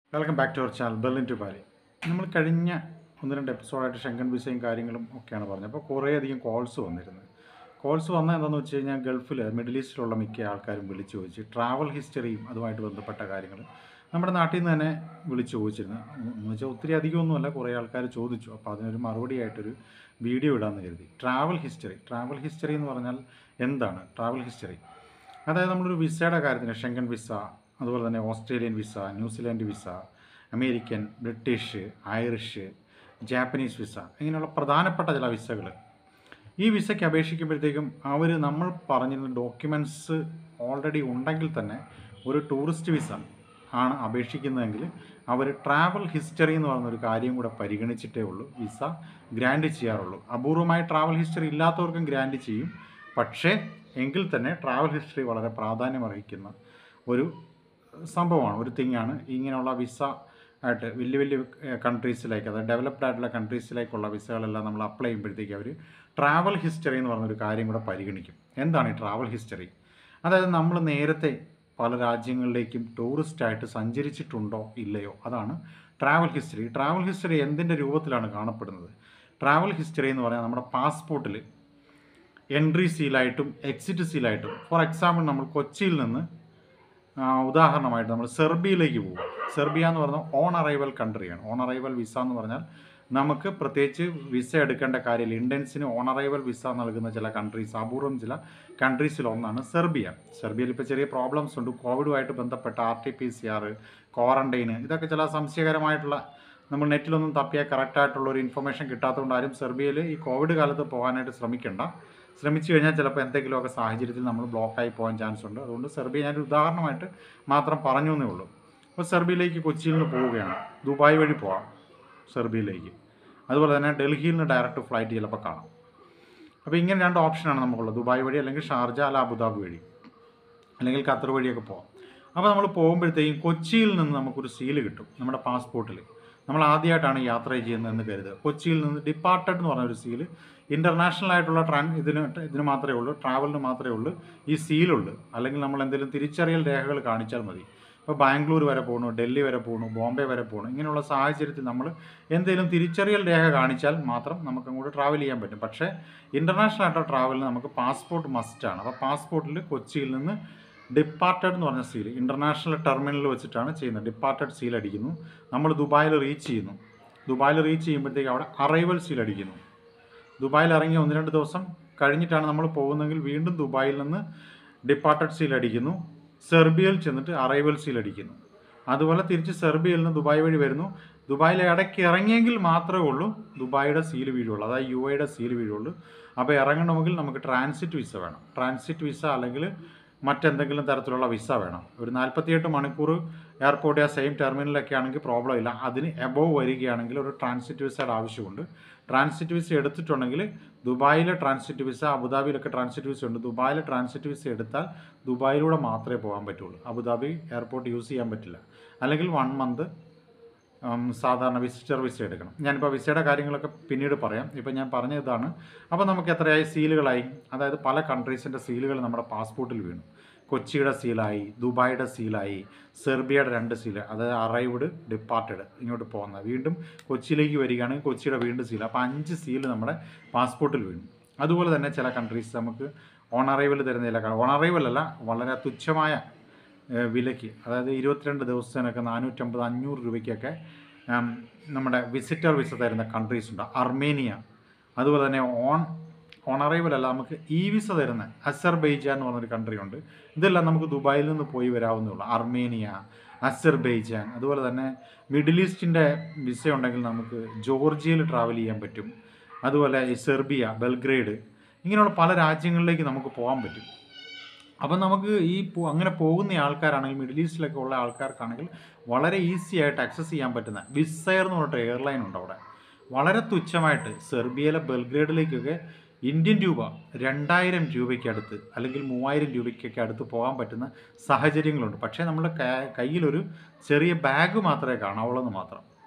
welcome back to our channel Berlin to Bali നമ്മൾ കഴിഞ്ഞ ഒന്ന് രണ്ട് എപ്പിസോഡായിട്ട് ഷെങ്കൻ വിസയും കാര്യങ്ങളും ഒക്കെയാണ് പറഞ്ഞത് അപ്പോൾ കുറേയധികം കോൾസ് വന്നിരുന്നു കോൾസ് വന്നത് എന്താണെന്ന് വെച്ച് കഴിഞ്ഞാൽ ഗൾഫിൽ മിഡിൽ ഈസ്റ്റിലുള്ള മിക്ക ആൾക്കാരും വിളിച്ചു ചോദിച്ച് ട്രാവൽ ഹിസ്റ്ററിയും അതുമായിട്ട് ബന്ധപ്പെട്ട കാര്യങ്ങൾ നമ്മുടെ നാട്ടിൽ നിന്ന് തന്നെ വിളിച്ചു ചോദിച്ചിരുന്നു എന്ന് വെച്ചാൽ ഒത്തിരി അധികമൊന്നുമല്ല കുറേ ആൾക്കാർ ചോദിച്ചു അപ്പോൾ അതിനൊരു മറുപടിയായിട്ടൊരു വീഡിയോ ഇടാമെന്ന് കരുതി ട്രാവൽ ഹിസ്റ്ററി ട്രാവൽ ഹിസ്റ്ററി എന്ന് പറഞ്ഞാൽ എന്താണ് ട്രാവൽ ഹിസ്റ്ററി അതായത് നമ്മളൊരു വിസയുടെ കാര്യത്തിന് ഷെങ്കൻ വിസ അതുപോലെ തന്നെ Australian visa New Zealand visa American British Irish Japanese visa ഇങ്ങനെയുള്ള പ്രധാനപ്പെട്ട ചില വിസകൾ ഈ വിസയ്ക്ക് അപേക്ഷിക്കുമ്പോഴത്തേക്കും അവർ നമ്മൾ പറഞ്ഞിരുന്ന ഡോക്യുമെൻറ്റ്സ് ഓൾറെഡി ഉണ്ടെങ്കിൽ തന്നെ ഒരു ടൂറിസ്റ്റ് വിസ ആണ് അപേക്ഷിക്കുന്നതെങ്കിൽ അവർ ട്രാവൽ ഹിസ്റ്ററി എന്ന് പറയുന്ന ഒരു കാര്യം കൂടെ പരിഗണിച്ചിട്ടേ ഉള്ളൂ വിസ ഗ്രാൻഡ് ചെയ്യാറുള്ളൂ അപൂർവമായി ട്രാവൽ ഹിസ്റ്ററി ഇല്ലാത്തവർക്കും ഗ്രാൻഡ് ചെയ്യും പക്ഷേ എങ്കിൽ തന്നെ ട്രാവൽ ഹിസ്റ്ററി വളരെ പ്രാധാന്യം അർഹിക്കുന്ന ഒരു സംഭവമാണ് ഒരു തിങ്ങാണ് ഇങ്ങനെയുള്ള വിസ ആയിട്ട് വലിയ വലിയ കൺട്രീസിലേക്ക് അതായത് ഡെവലപ്ഡ് ആയിട്ടുള്ള കൺട്രീസിലേക്കുള്ള വിസകളെല്ലാം നമ്മൾ അപ്ലൈ ചെയ്യുമ്പോഴത്തേക്ക് അവർ ട്രാവൽ ഹിസ്റ്ററി എന്ന് പറഞ്ഞൊരു കാര്യം കൂടെ പരിഗണിക്കും എന്താണ് ഈ ട്രാവൽ ഹിസ്റ്ററി അതായത് നമ്മൾ നേരത്തെ പല രാജ്യങ്ങളിലേക്കും ടൂറിസ്റ്റായിട്ട് സഞ്ചരിച്ചിട്ടുണ്ടോ ഇല്ലയോ അതാണ് ട്രാവൽ ഹിസ്റ്ററി ട്രാവൽ ഹിസ്റ്ററി എന്തിൻ്റെ രൂപത്തിലാണ് കാണപ്പെടുന്നത് ട്രാവൽ ഹിസ്റ്ററി എന്ന് പറഞ്ഞാൽ നമ്മുടെ പാസ്പോർട്ടിൽ എൻട്രി സീലായിട്ടും എക്സിറ്റ് സീലായിട്ടും ഫോർ എക്സാമ്പിൾ നമ്മൾ കൊച്ചിയിൽ നിന്ന് ആ, ഉദാഹരണമായിട്ട് നമ്മൾ സെർബിയയിലേക്ക് പോകും സെർബിയ എന്ന് പറഞ്ഞാൽ ഓൺ അറൈവൽ കൺട്രിയാണ് ഓൺ അറൈവൽ വിസ എന്ന് പറഞ്ഞാൽ നമുക്ക് പ്രത്യേകിച്ച് വിസ എടുക്കേണ്ട കാര്യമില്ല ഇന്ത്യൻസിന് ഓൺ അറൈവൽ വിസ നൽകുന്ന ചില കൺട്രീസ് അപൂർവം ചില കൺട്രീസിൽ ഒന്നാണ് സെർബിയ സെർബിയയിൽ ഇപ്പോൾ ചെറിയ പ്രോബ്ലംസ് ഉണ്ട് കോവിഡുമായിട്ട് ബന്ധപ്പെട്ട R T P C R ക്വാറന്റൈന് ഇതൊക്കെ ചില സംശയകരമായിട്ടുള്ള നമ്മൾ നെറ്റിലൊന്നും തപ്പിയാൽ കറക്റ്റായിട്ടുള്ള ഒരു ഇൻഫർമേഷൻ കിട്ടാത്തതുകൊണ്ട് ആരും സെർബിയയിൽ ഈ കോവിഡ് കാലത്ത് പോകാനായിട്ട് ശ്രമിക്കണ്ട ശ്രമിച്ചു കഴിഞ്ഞാൽ ചിലപ്പോൾ എന്തെങ്കിലുമൊക്കെ സാഹചര്യത്തിൽ നമ്മൾ ബ്ലോക്കായി പോകാൻ ചാൻസ് ഉണ്ട് അതുകൊണ്ട് സെർബിയ ഞാനൊരു ഉദാഹരണമായിട്ട് മാത്രം പറഞ്ഞു എന്നേ ഉള്ളൂ അപ്പോൾ സെർബിയയിലേക്ക് കൊച്ചിയിൽ നിന്ന് പോവുകയാണ് ദുബായ് വഴി പോവാം സെർബിയയിലേക്ക് അതുപോലെ തന്നെ ഡൽഹിയിൽ നിന്ന് ഡയറക്റ്റ് ഫ്ലൈറ്റ് ചിലപ്പോൾ കാണാം അപ്പോൾ ഇങ്ങനെ രണ്ട് ഓപ്ഷനാണ് നമുക്കുള്ളത് ദുബായ് വഴി അല്ലെങ്കിൽ ഷാർജ അല്ല അബുദാബി വഴി അല്ലെങ്കിൽ ഖത്തർ വഴിയൊക്കെ പോവാം അപ്പോൾ നമ്മൾ പോകുമ്പോഴത്തേക്കും കൊച്ചിയിൽ നിന്ന് നമുക്കൊരു സീല് കിട്ടും നമ്മുടെ പാസ്പോർട്ടിൽ നമ്മൾ ആദ്യമായിട്ടാണ് യാത്ര ചെയ്യുന്നതെന്ന് കരുതുക കൊച്ചിയിൽ നിന്ന് ഡിപ്പാർട്ടഡ് എന്ന് പറഞ്ഞ ഒരു സീല് ഇൻ്റർനാഷണൽ ആയിട്ടുള്ള ട്രാൻ ഇതിന് ഇതിന് മാത്രമേ ഉള്ളൂ ട്രാവലിന് മാത്രമേ ഉള്ളൂ ഈ സീലുള്ളൂ അല്ലെങ്കിൽ നമ്മൾ എന്തെങ്കിലും തിരിച്ചറിയൽ രേഖകൾ കാണിച്ചാൽ മതി ഇപ്പോൾ ബാംഗ്ലൂർ വരെ പോകണു ഡൽഹി വരെ പോകണു ബോംബെ വരെ പോകണു ഇങ്ങനെയുള്ള സാഹചര്യത്തിൽ നമ്മൾ എന്തെങ്കിലും തിരിച്ചറിയൽ രേഖ കാണിച്ചാൽ മാത്രം നമുക്ക് അങ്ങോട്ട് ട്രാവൽ ചെയ്യാൻ പറ്റും പക്ഷേ ഇൻ്റർനാഷണൽ ആയിട്ടുള്ള ട്രാവലിന് നമുക്ക് പാസ്പോർട്ട് മസ്റ്റാണ് അപ്പോൾ പാസ്പോർട്ടിൽ കൊച്ചിയിൽ നിന്ന് ഡിപ്പാർട്ടഡ് എന്ന് പറഞ്ഞ സീൽ ഇൻ്റർനാഷണൽ ടെർമിനലിൽ വെച്ചിട്ടാണ് ചെയ്യുന്നത് ഡിപ്പാർട്ടഡ് സീൽ അടിക്കുന്നു നമ്മൾ ദുബായിൽ റീച്ച് ചെയ്യുന്നു ദുബായിൽ റീച്ച് ചെയ്യുമ്പോഴത്തേക്ക് അവിടെ അറൈവൽ സീൽ അടിക്കുന്നു ദുബായിൽ ഇറങ്ങി ഒന്ന് രണ്ട് ദിവസം കഴിഞ്ഞിട്ടാണ് നമ്മൾ പോകുന്നതെങ്കിൽ വീണ്ടും ദുബായിൽ നിന്ന് ഡിപ്പാർട്ടഡ് സീൽ അടിക്കുന്നു സെർബിയയിൽ ചെന്നിട്ട് അറൈവൽ സീൽ അടിക്കുന്നു അതുപോലെ തിരിച്ച് സെർബിയയിൽ നിന്ന് ദുബായ് വഴി വരുന്നു ദുബായിൽ ഇടയ്ക്ക് ഇറങ്ങിയെങ്കിൽ മാത്രമേ ഉള്ളൂ ദുബായിയുടെ സീൽ വീഴുള്ളൂ അതായത് യു എയുടെ സീൽ വീഴുള്ളൂ അപ്പോൾ ഇറങ്ങണമെങ്കിൽ നമുക്ക് ട്രാൻസിറ്റ് വിസ വേണം ട്രാൻസിറ്റ് വിസ അല്ലെങ്കിൽ മറ്റെന്തെങ്കിലും തരത്തിലുള്ള വിസ വേണം ഒരു നാൽപ്പത്തിയെട്ട് മണിക്കൂർ എയർപോർട്ട് ആ സെയിം ടെർമിനലൊക്കെ ആണെങ്കിൽ പ്രോബ്ലം ഇല്ല അതിന് എബോവ് വരികയാണെങ്കിൽ ഒരു ട്രാൻസിറ്റ് വിസയുടെ ആവശ്യമുണ്ട് ട്രാൻസിറ്റ് വിസ എടുത്തിട്ടുണ്ടെങ്കിൽ ദുബായിലെ ട്രാൻസിറ്റ് വിസ അബുദാബിയിലൊക്കെ ട്രാൻസിറ്റ് വിസ ഉണ്ട് ദുബായിലെ ട്രാൻസിറ്റ് വിസ എടുത്താൽ ദുബായിലൂടെ മാത്രമേ പോകാൻ പറ്റുള്ളൂ അബുദാബി എയർപോർട്ട് യൂസ് ചെയ്യാൻ പറ്റില്ല അല്ലെങ്കിൽ വൺ മന്ത് സാധാരണ വിസിറ്റർ വിസ എടുക്കണം ഞാനിപ്പോൾ വിസയുടെ കാര്യങ്ങളൊക്കെ പിന്നീട് പറയാം ഇപ്പോൾ ഞാൻ പറഞ്ഞ ഇതാണ് അപ്പോൾ നമുക്ക് എത്രയായി സീലുകളായി അതായത് പല കൺട്രീസിൻ്റെ സീലുകൾ നമ്മുടെ പാസ്പോർട്ടിൽ വീണു കൊച്ചിയുടെ സീലായി ദുബായിയുടെ സീലായി സെർബിയയുടെ രണ്ട് സീല് അതായത് അറൈവ്ഡ് ഡിപ്പാർട്ടഡ് ഇങ്ങോട്ട് പോകുന്നത് വീണ്ടും കൊച്ചിയിലേക്ക് വരികയാണെങ്കിൽ കൊച്ചിയുടെ വീണ്ടും സീൽ അപ്പോൾ അഞ്ച് സീല് നമ്മുടെ പാസ്പോർട്ടിൽ വീണു അതുപോലെ തന്നെ ചില കൺട്രീസ് നമുക്ക് ഓൺ അറൈവൽ തരുന്നില്ല ഓൺ അറൈവൽ അല്ല വളരെ തുച്ഛമായ ഏഹ് വിലയ്ക്ക് അതായത് ഇരുപത്തിരണ്ട് ദിവസത്തിനൊക്കെ നാനൂറ്റമ്പത് അഞ്ഞൂറ് രൂപയ്ക്കൊക്കെ ഉം, നമ്മുടെ വിസിറ്റർ വിസ തരുന്ന കൺട്രീസ് ഉണ്ട് അർമേനിയ അതുപോലെ തന്നെ ഓൺ ഓൺ അറൈവൽ അല്ല നമുക്ക് ഇ വിസ തരുന്ന അസർബൈജാൻ എന്ന് പറഞ്ഞൊരു കൺട്രി ഉണ്ട് ഇതെല്ലാം നമുക്ക് ദുബായിൽ നിന്ന് പോയി വരാവുന്നേ ഉള്ളൂ അർമേനിയ അസർബൈജാൻ അതുപോലെ തന്നെ മിഡിൽ ഈസ്റ്റിൻ്റെ വിസ ഉണ്ടെങ്കിൽ നമുക്ക് ജോർജിയയിൽ ട്രാവൽ ചെയ്യാൻ പറ്റും അതുപോലെ ഈ സെർബിയ ബെൽഗ്രേഡ് ഇങ്ങനെയുള്ള പല രാജ്യങ്ങളിലേക്ക് നമുക്ക് പോകാൻ പറ്റും അപ്പം നമുക്ക് ഈ പോ- അങ്ങനെ പോകുന്ന ആൾക്കാരാണെങ്കിൽ മിഡിൽ ഈസ്റ്റിലൊക്കെ ഉള്ള ആൾക്കാർക്കാണെങ്കിൽ വളരെ ഈസി ആയിട്ട് ആക്സസ് ചെയ്യാൻ പറ്റുന്ന വിസയർ എന്ന് പറഞ്ഞിട്ട് എയർലൈൻ ഉണ്ട് അവിടെ വളരെ തുച്ഛമായിട്ട് സെർബിയയിലെ ബെൽഗ്രേഡിലേക്കൊക്കെ ഇന്ത്യൻ രൂപ രണ്ടായിരം രൂപയ്ക്ക് അടുത്ത് അല്ലെങ്കിൽ മൂവായിരം രൂപയ്ക്കൊക്കെ അടുത്ത് പോകാൻ പറ്റുന്ന സാഹചര്യങ്ങളുണ്ട് പക്ഷേ നമ്മുടെ ക- കയ്യിലൊരു ചെറിയ ബാഗ് മാത്രമേ കാണാവുള്ളൂ എന്ന് മാത്രം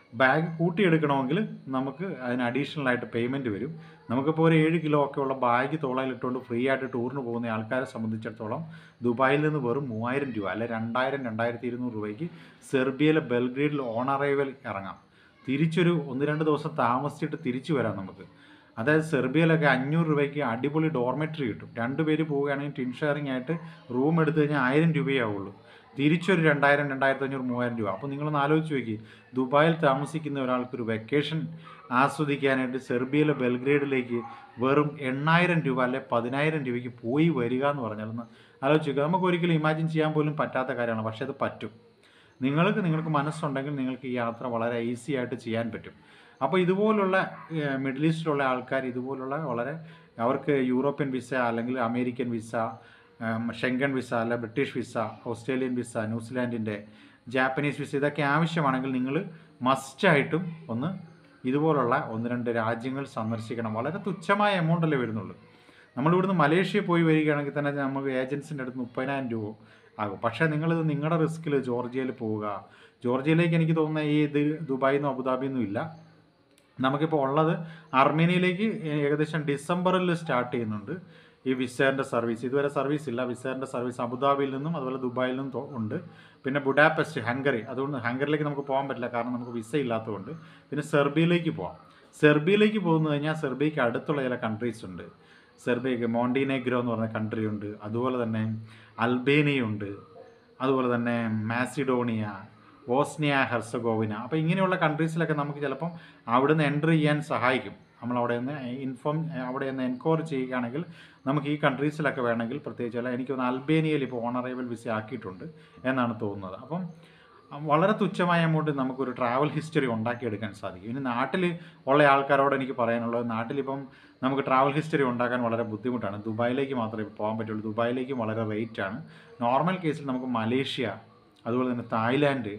ബാഗ് കൂട്ടിയെടുക്കണമെങ്കിൽ നമുക്ക് അതിന് അഡീഷണൽ ആയിട്ട് പേയ്മെൻറ്റ് വരും നമുക്കിപ്പോൾ ഒരു ഏഴ് കിലോ ഒക്കെ ഉള്ള ബാഗ് തോളയിലിട്ടുകൊണ്ട് ഫ്രീ ആയിട്ട് ടൂറിന് പോകുന്ന ആൾക്കാരെ സംബന്ധിച്ചിടത്തോളം ദുബായിൽ നിന്ന് വെറും മൂവായിരം രൂപ അല്ലെ രണ്ടായിരം രണ്ടായിരത്തി ഇരുന്നൂറ് രൂപയ്ക്ക് സെർബിയയിലെ ബെൽഗ്രേഡിൽ ഓൺ അറൈവൽ ഇറങ്ങാം തിരിച്ചൊരു ഒന്ന് രണ്ട് ദിവസം താമസിച്ചിട്ട് തിരിച്ചു വരാം നമുക്ക് അതായത് സെർബിയയിലൊക്കെ അഞ്ഞൂറ് രൂപയ്ക്ക് അടിപൊളി ഡോർമെറ്ററി കിട്ടും രണ്ട് പേര് പോവുകയാണെങ്കിൽ ടിൻ ഷെയറിംഗ് ആയിട്ട് റൂം എടുത്തു കഴിഞ്ഞാൽ ആയിരം രൂപയേ ആവുള്ളൂ തിരിച്ചൊരു രണ്ടായിരം രണ്ടായിരത്തി അഞ്ഞൂറ് മൂവായിരം രൂപ അപ്പോൾ നിങ്ങളൊന്ന് ആലോചിച്ച് നോക്കി ദുബായിൽ താമസിക്കുന്ന ഒരാൾക്കൊരു വെക്കേഷൻ ആസ്വദിക്കാനായിട്ട് സെർബിയയിലെ ബെൽഗ്രേഡിലേക്ക് വെറും എണ്ണായിരം രൂപ അല്ലെ പതിനായിരം രൂപയ്ക്ക് പോയി വരിക എന്ന് പറഞ്ഞാൽ ഒന്ന് ആലോചിച്ച് നോക്കുക നമുക്ക് ഒരിക്കലും ഇമാജിൻ ചെയ്യാൻ പോലും പറ്റാത്ത കാര്യമാണ് പക്ഷേ അത് പറ്റും നിങ്ങൾക്ക് നിങ്ങൾക്ക് മനസ്സുണ്ടെങ്കിൽ നിങ്ങൾക്ക് ഈ യാത്ര വളരെ ഈസി ആയിട്ട് ചെയ്യാൻ പറ്റും അപ്പോൾ ഇതുപോലുള്ള ഏഹ്, മിഡിൽ ഈസ്റ്റിലുള്ള ആൾക്കാർ ഇതുപോലുള്ള വളരെ അവർക്ക് യൂറോപ്യൻ വിസ അല്ലെങ്കിൽ അമേരിക്കൻ വിസ ഏം, ഷെങ്കൻ വിസ അല്ല ബ്രിട്ടീഷ് വിസ ഓസ്ട്രേലിയൻ വിസ ന്യൂസിലാൻഡിൻ്റെ ജാപ്പനീസ് വിസ ഇതൊക്കെ ആവശ്യമാണെങ്കിൽ നിങ്ങൾ മസ്റ്റായിട്ടും ഒന്ന് ഇതുപോലുള്ള ഒന്ന് രണ്ട് രാജ്യങ്ങൾ സന്ദർശിക്കണം വളരെ തുച്ഛമായ എമൗണ്ട് അല്ലേ വരുന്നുള്ളൂ നമ്മളിവിടുന്ന് മലേഷ്യ പോയി വരികയാണെങ്കിൽ തന്നെ നമുക്ക് ഏജൻസിൻ്റെ അടുത്ത് മുപ്പതിനായിരം രൂപ ആകും പക്ഷേ നിങ്ങളിത് നിങ്ങളുടെ റിസ്കിൽ ജോർജിയയിൽ പോവുക ജോർജിയയിലേക്ക് എനിക്ക് തോന്നുന്ന ഈ ഇത് ദുബായിൽ നിന്നും അബുദാബിയിൽ നിന്നും ഇല്ല നമുക്കിപ്പോൾ ഉള്ളത് അർമേനിയയിലേക്ക് ഏകദേശം ഡിസംബറിൽ സ്റ്റാർട്ട് ചെയ്യുന്നുണ്ട് ഈ വിസേറിൻ്റെ സർവീസ് ഇതുവരെ സർവീസ് ഇല്ല വിസേറിൻ്റെ സർവീസ് അബുദാബിയിൽ നിന്നും അതുപോലെ ദുബായിൽ നിന്നും തൊ- ഉണ്ട് പിന്നെ ബുഡാപെസ്റ്റ് ഹംഗറി അതുകൊണ്ട് ഹംഗറിയിലേക്ക് നമുക്ക് പോകാൻ പറ്റില്ല കാരണം നമുക്ക് വിസ ഇല്ലാത്തതുകൊണ്ട് പിന്നെ സെർബിയയിലേക്ക് പോകാം സെർബിയയിലേക്ക് പോകുന്നു കഴിഞ്ഞാൽ സെർബിയയ്ക്ക് അടുത്തുള്ള ചില കൺട്രീസ് ഉണ്ട് സെർബിയയ്ക്ക് മോണ്ടിനെഗ്രോ എന്ന് പറഞ്ഞ കൺട്രി ഉണ്ട് അതുപോലെ തന്നെ അൽബേനിയ ഉണ്ട് അതുപോലെ തന്നെ മാസിഡോണിയ ബോസ്നിയ ഹെർസഗോവിന അപ്പോൾ ഇങ്ങനെയുള്ള കൺട്രീസിലൊക്കെ നമുക്ക് ചിലപ്പം അവിടുന്ന് എൻ്റർ ചെയ്യാൻ സഹായിക്കും നമ്മൾ അവിടെ നിന്ന് ഇൻഫോം അവിടെ നിന്ന് എൻക്വയറി ചെയ്യുകയാണെങ്കിൽ നമുക്ക് ഈ കൺട്രീസിലൊക്കെ വേണമെങ്കിൽ പ്രത്യേകിച്ച് അല്ല എനിക്ക് തോന്നുന്നു അൽബേനിയയിൽ ഇപ്പോൾ ഓണറേബിൾ വിസ ആക്കിയിട്ടുണ്ട് എന്നാണ് തോന്നുന്നത് അപ്പം അഹ് വളരെ തുച്ഛമായ എമൗണ്ട് നമുക്കൊരു ട്രാവൽ ഹിസ്റ്ററി ഉണ്ടാക്കിയെടുക്കാൻ സാധിക്കും ഇനി നാട്ടിൽ ഉള്ള ആൾക്കാരോട് എനിക്ക് പറയാനുള്ളത് നാട്ടിലിപ്പം നമുക്ക് ട്രാവൽ ഹിസ്റ്ററി ഉണ്ടാക്കാൻ വളരെ ബുദ്ധിമുട്ടാണ് ദുബായിലേക്ക് മാത്രമേ പോകാൻ പറ്റുള്ളൂ ദുബായിലേക്കും വളരെ റേറ്റ് ആണ് നോർമൽ കേസിൽ നമുക്ക് മലേഷ്യ അതുപോലെ തന്നെ തായ്ലാൻഡ്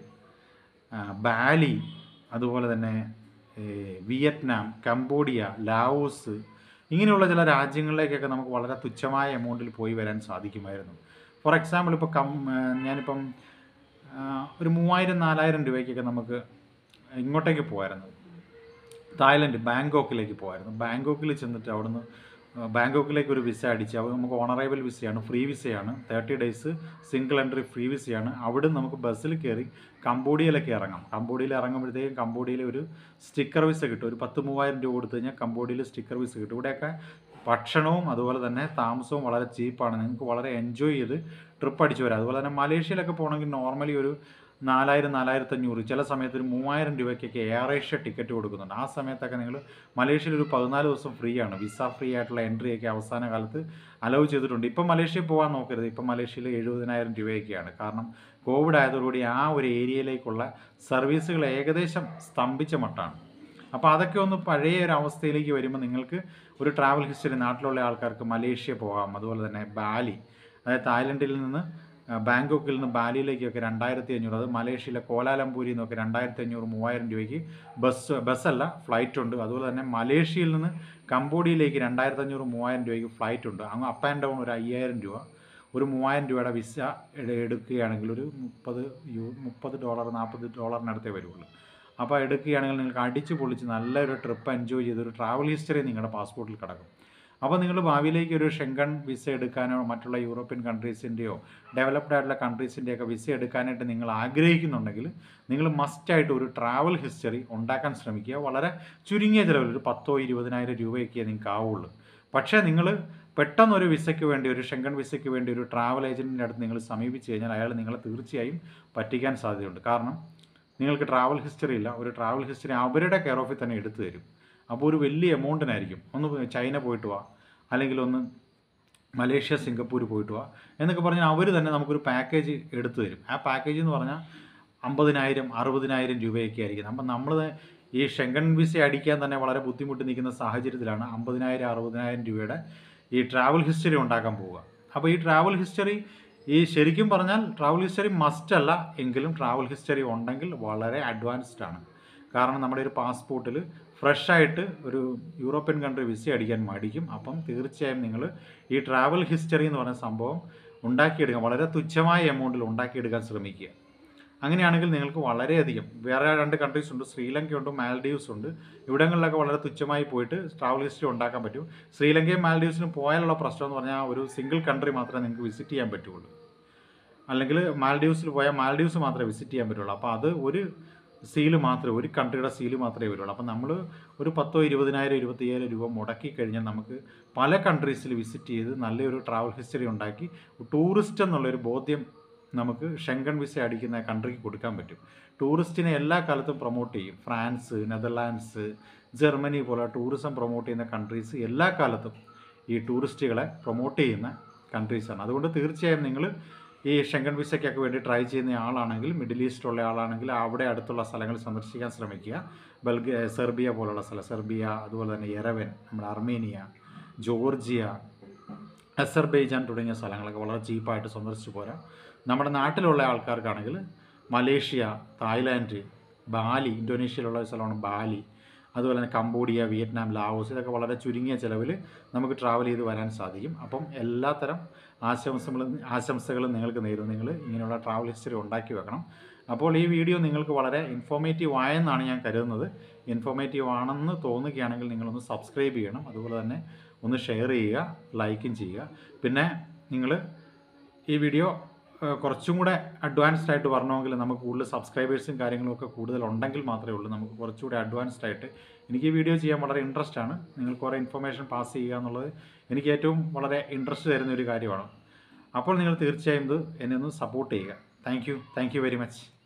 ആ, ബാലി അതുപോലെ തന്നെ ഏ, വിയറ്റ്നാം കംബോഡിയ ലാവോസ് ഇങ്ങനെയുള്ള ചില രാജ്യങ്ങളിലേക്കൊക്കെ നമുക്ക് വളരെ തുച്ഛമായ എമൗണ്ടിൽ പോയി വരാൻ സാധിക്കുമായിരുന്നു ഫോർ എക്സാമ്പിൾ ഇപ്പോൾ കം ആ, ഞാനിപ്പം ആ, ഒരു മൂവായിരം നാലായിരം രൂപയ്ക്കൊക്കെ നമുക്ക് ഇങ്ങോട്ടേക്ക് പോകായിരുന്നു തായ്ലൻഡ് ബാങ്കോക്കിലേക്ക് പോകായിരുന്നു ബാങ്കോക്കിൽ ചെന്നിട്ട് അവിടുന്ന് ആ, ബാങ്കോക്കിലേക്ക് ഒരു വിസ അടിച്ച് അത് നമുക്ക് ഓണറേബിൾ വിസയാണ് ഫ്രീ വിസയാണ് thirty days single entry free വിസയാണ് അവിടെ നമുക്ക് ബസ്സിൽ കയറി കംബോഡിയയിലൊക്കെ ഇറങ്ങാം കംബോഡിയയിൽ ഇറങ്ങുമ്പോഴത്തേക്കും കംബോഡിയയിൽ ഒരു സ്റ്റിക്കർ വിസ കിട്ടും ഒരു പത്ത് മൂവായിരം രൂപ കൊടുത്തു കഴിഞ്ഞാൽ കംബോഡിയയിൽ സ്റ്റിക്കർ വിസ കിട്ടും ഇവിടെയൊക്കെ ഭക്ഷണവും അതുപോലെ തന്നെ താമസവും വളരെ ചീപ്പാണ് നിങ്ങൾക്ക് വളരെ എൻജോയ് ചെയ്ത് ട്രിപ്പ് അടിച്ച് വരാം അതുപോലെ തന്നെ മലേഷ്യയിലൊക്കെ പോകണമെങ്കിൽ നോർമലി ഒരു നാലായിരം നാലായിരത്തി അഞ്ഞൂറ് ചില സമയത്ത് ഒരു മൂവായിരം രൂപയ്ക്കൊക്കെ എയർ ഏഷ്യ ടിക്കറ്റ് കൊടുക്കുന്നുണ്ട് ആ സമയത്തൊക്കെ നിങ്ങൾ മലേഷ്യയിൽ ഒരു പതിനാല് ദിവസം ഫ്രീ ആണ് വിസ ഫ്രീ ആയിട്ടുള്ള എൻട്രി ഒക്കെ അവസാന കാലത്ത് അലൗ ചെയ്തിട്ടുണ്ട് ഇപ്പം മലേഷ്യയിൽ പോകാൻ നോക്കരുത് ഇപ്പം മലേഷ്യയിൽ എഴുപതിനായിരം രൂപയൊക്കെയാണ് കാരണം കോവിഡ് ആയതോടുകൂടി ആ ഒരു ഏരിയയിലേക്കുള്ള സർവീസുകൾ ഏകദേശം സ്തംഭിച്ച മട്ടാണ് അപ്പോൾ അതൊക്കെ ഒന്ന് പഴയ ഒരു അവസ്ഥയിലേക്ക് വരുമ്പോൾ നിങ്ങൾക്ക് ഒരു ട്രാവൽ ഹിസ്റ്ററി നാട്ടിലുള്ള ആൾക്കാർക്ക് മലേഷ്യ പോകാം അതുപോലെ തന്നെ ബാലി അതായത് തായ്ലൻഡിൽ നിന്ന് ആ, ബാങ്കോക്കിൽ നിന്ന് ബാലിയിലേക്കൊക്കെ രണ്ടായിരത്തി അഞ്ഞൂറ് അത് മലേഷ്യയിലെ കോലാലംപൂരിൽ നിന്നൊക്കെ രണ്ടായിരത്തി അഞ്ഞൂറ് മൂവായിരം രൂപയ്ക്ക് ബസ് ബസ്സല്ല ഫ്ലൈറ്റ് ഉണ്ട് അതുപോലെ തന്നെ മലേഷ്യയിൽ നിന്ന് കംബോഡിയയിലേക്ക് രണ്ടായിരത്തി അഞ്ഞൂറ് മൂവായിരം രൂപയ്ക്ക് ഫ്ലൈറ്റ് ഉണ്ട് അങ്ങ് അപ്പ് ആൻഡ് ഡൗൺ ഒരു അയ്യായിരം രൂപ ഒരു മൂവായിരം രൂപയുടെ വിസ എട് എടുക്കുകയാണെങ്കിൽ ഒരു മുപ്പത് യു മുപ്പത് ഡോളർ നാൽപ്പത് ഡോളറിനടുത്തേ വരുള്ളൂ അപ്പോൾ എടുക്കുകയാണെങ്കിൽ നിങ്ങൾക്ക് അടിച്ച് പൊളിച്ച് നല്ലൊരു ട്രിപ്പ് എൻജോയ് ചെയ്ത് ഒരു ട്രാവൽ ഹിസ്റ്ററി നിങ്ങളുടെ പാസ്പോർട്ടിൽ കിടക്കും അപ്പോൾ നിങ്ങൾ ഭാവിയിലേക്ക് ഒരു ഷെങ്കൺ വിസ എടുക്കാനോ മറ്റുള്ള യൂറോപ്യൻ കൺട്രീസിൻ്റെയോ ഡെവലപ്ഡ് ആയിട്ടുള്ള കൺട്രീസിൻ്റെയൊക്കെ വിസ എടുക്കാനായിട്ട് നിങ്ങൾ ആഗ്രഹിക്കുന്നുണ്ടെങ്കിൽ നിങ്ങൾ മസ്റ്റായിട്ട് ഒരു ട്രാവൽ ഹിസ്റ്ററി ഉണ്ടാക്കാൻ ശ്രമിക്കുക വളരെ ചുരുങ്ങിയ ചിലവിൽ ഒരു പത്തോ ഇരുപതിനായിരം രൂപയൊക്കെ നിങ്ങൾക്ക് ആവുള്ളൂ പക്ഷേ നിങ്ങൾ പെട്ടെന്ന് ഒരു വിസയ്ക്ക് വേണ്ടി ഒരു ഷെങ്കൺ വിസയ്ക്ക് വേണ്ടി ഒരു ട്രാവൽ ഏജൻറ്റിൻ്റെ അടുത്ത് നിങ്ങൾ സമീപിച്ച് കഴിഞ്ഞാൽ അയാൾ നിങ്ങളെ തീർച്ചയായും പറ്റിക്കാൻ സാധ്യതയുണ്ട് കാരണം നിങ്ങൾക്ക് ട്രാവൽ ഹിസ്റ്ററി ഇല്ല ഒരു ട്രാവൽ ഹിസ്റ്ററി അവരുടെ കെയർ ഓഫിൽ തന്നെ എടുത്തു തരും അപ്പോൾ ഒരു വലിയ എമൗണ്ടിനായിരിക്കും ഒന്ന് ചൈന പോയിട്ട് വാ അല്ലെങ്കിൽ ഒന്ന് മലേഷ്യ സിംഗപ്പൂർ പോയിട്ട് വാ എന്നൊക്കെ പറഞ്ഞാൽ അവർ തന്നെ നമുക്കൊരു പാക്കേജ് എടുത്തു തരും ആ പാക്കേജ് എന്ന് പറഞ്ഞാൽ അമ്പതിനായിരം അറുപതിനായിരം രൂപയൊക്കെ ആയിരിക്കും അപ്പം നമ്മൾ ഈ ഷെങ്കൺ വിസ അടിക്കാൻ തന്നെ വളരെ ബുദ്ധിമുട്ട് നിൽക്കുന്ന സാഹചര്യത്തിലാണ് അമ്പതിനായിരം അറുപതിനായിരം രൂപയുടെ ഈ ട്രാവൽ ഹിസ്റ്ററി ഉണ്ടാക്കാൻ പോവുക അപ്പോൾ ഈ ട്രാവൽ ഹിസ്റ്ററി ഈ ശരിക്കും പറഞ്ഞാൽ ട്രാവൽ ഹിസ്റ്ററി മസ്റ്റ് അല്ല എങ്കിലും ട്രാവൽ ഹിസ്റ്ററി ഉണ്ടെങ്കിൽ വളരെ അഡ്വാൻസ്ഡ് ആണ് കാരണം നമ്മുടെ ഒരു പാസ്പോർട്ടിൽ ഫ്രഷ് ആയിട്ട് ഒരു യൂറോപ്യൻ കൺട്രി വിസ അടിക്കാൻ മടിക്കും അപ്പം തീർച്ചയായും നിങ്ങൾ ഈ ട്രാവൽ ഹിസ്റ്ററി എന്ന് പറയുന്ന സംഭവം ഉണ്ടാക്കിയെടുക്കാൻ വളരെ തുച്ഛമായ എമൗണ്ടിൽ ഉണ്ടാക്കിയെടുക്കാൻ ശ്രമിക്കുക അങ്ങനെയാണെങ്കിൽ നിങ്ങൾക്ക് വളരെയധികം വേറെ രണ്ട് കൺട്രീസ് ഉണ്ട് ശ്രീലങ്കയുണ്ട് മാൽഡീവ്സ് ഉണ്ട് ഇവിടങ്ങളിലൊക്കെ വളരെ തുച്ഛമായി പോയിട്ട് ട്രാവൽ ഹിസ്റ്ററി ഉണ്ടാക്കാൻ പറ്റും ശ്രീലങ്കയും മാൽഡീവ്സിനും പോയാലുള്ള പ്രശ്നം എന്ന് പറഞ്ഞാൽ ഒരു സിംഗിൾ കൺട്രി മാത്രമേ നിങ്ങൾക്ക് വിസിറ്റ് ചെയ്യാൻ പറ്റുള്ളൂ അല്ലെങ്കിൽ മാൽഡീവ്സിൽ പോയാൽ മാൽഡീവ്സ് മാത്രമേ വിസിറ്റ് ചെയ്യാൻ പറ്റുള്ളൂ അപ്പോൾ അത് ഒരു സീല് മാത്രമേ ഒരു കൺട്രിയുടെ സീല് മാത്രമേ വരുള്ളൂ അപ്പോൾ നമ്മൾ ഒരു പത്തോ ഇരുപതിനായിരം ഇരുപത്തയ്യായിരം രൂപ മുടക്കി കഴിഞ്ഞാൽ നമുക്ക് പല കൺട്രീസിൽ വിസിറ്റ് ചെയ്ത് നല്ലൊരു ട്രാവൽ ഹിസ്റ്ററി ഉണ്ടാക്കി ടൂറിസ്റ്റ് എന്നുള്ളൊരു ബോധ്യം നമുക്ക് ഷെങ്കൺ വിസ അടിക്കുന്ന കൺട്രിക്ക് കൊടുക്കാൻ പറ്റും ടൂറിസ്റ്റിനെ എല്ലാ കാലത്തും പ്രൊമോട്ട് ചെയ്യും ഫ്രാൻസ് നെതർലാൻഡ്സ് ജർമ്മനി പോലെ ടൂറിസം പ്രൊമോട്ട് ചെയ്യുന്ന കൺട്രീസ് എല്ലാ കാലത്തും ഈ ടൂറിസ്റ്റുകളെ പ്രൊമോട്ട് ചെയ്യുന്ന കൺട്രീസാണ് അതുകൊണ്ട് തീർച്ചയായും നിങ്ങൾ ഈ ഷെങ്കൺ വിസയ്ക്കൊക്കെ വേണ്ടി ട്രൈ ചെയ്യുന്ന ആളാണെങ്കിൽ മിഡിൽ ഈസ്റ്റിലുള്ള ആളാണെങ്കിൽ അവിടെ അടുത്തുള്ള സ്ഥലങ്ങൾ സന്ദർശിക്കാൻ ശ്രമിക്കുക ബൽഗ സെർബിയ പോലുള്ള സ്ഥലം സെർബിയ അതുപോലെ തന്നെ യെറവൻ നമ്മുടെ അർമേനിയ ജോർജിയ അസർബൈജാൻ തുടങ്ങിയ സ്ഥലങ്ങളൊക്കെ വളരെ ചീപ്പായിട്ട് സന്ദർശിച്ചു പോരാം നമ്മുടെ നാട്ടിലുള്ള ആൾക്കാർക്കാണെങ്കിൽ മലേഷ്യ തായ്ലാൻഡ് ബാലി ഇന്തോനേഷ്യയിലുള്ള ഒരു സ്ഥലമാണ് ബാലി അതുപോലെ തന്നെ കംബോഡിയ വിയറ്റ്നാം ലാവോസ് ഇതൊക്കെ വളരെ ചുരുങ്ങിയ ചിലവിൽ നമുക്ക് ട്രാവൽ ചെയ്ത് വരാൻ സാധിക്കും അപ്പം എല്ലാത്തരം ആശംസകളും ആശംസകളും നിങ്ങൾക്ക് നേരുന്നു നിങ്ങൾ ഇങ്ങനെയുള്ള ട്രാവൽ ഹിസ്റ്ററി ഉണ്ടാക്കി വെക്കണം അപ്പോൾ ഈ വീഡിയോ നിങ്ങൾക്ക് വളരെ ഇൻഫോർമേറ്റീവ് ആയെന്നാണ് ഞാൻ കരുതുന്നത് ഇൻഫോർമേറ്റീവ് ആണെന്ന് തോന്നുകയാണെങ്കിൽ നിങ്ങളൊന്ന് സബ്സ്ക്രൈബ് ചെയ്യണം അതുപോലെ തന്നെ ഒന്ന് ഷെയർ ചെയ്യുക ലൈക്കും ചെയ്യുക പിന്നെ നിങ്ങൾ ഈ വീഡിയോ ഏഹ്, കുറച്ചും കൂടെ അഡ്വാൻസ്ഡ് ആയിട്ട് വരണമെങ്കിൽ നമുക്ക് കൂടുതൽ സബ്സ്ക്രൈബേഴ്സും കാര്യങ്ങളും ഒക്കെ കൂടുതൽ ഉണ്ടെങ്കിൽ മാത്രമേ ഉള്ളൂ നമുക്ക് കുറച്ചുകൂടി അഡ്വാൻസ്ഡ് ആയിട്ട് എനിക്ക് ഈ വീഡിയോ ചെയ്യാൻ വളരെ ഇൻട്രസ്റ്റ് ആണ് നിങ്ങൾ കുറേ ഇൻഫർമേഷൻ പാസ് ചെയ്യുക എന്നുള്ളത് എനിക്ക് ഏറ്റവും വളരെ ഇൻട്രസ്റ്റ് തരുന്ന ഒരു കാര്യമാണ് അപ്പോൾ നിങ്ങൾ തീർച്ചയായും ഇത് എന്നെ ഒന്ന് സപ്പോർട്ട് ചെയ്യുക thank you thank you very much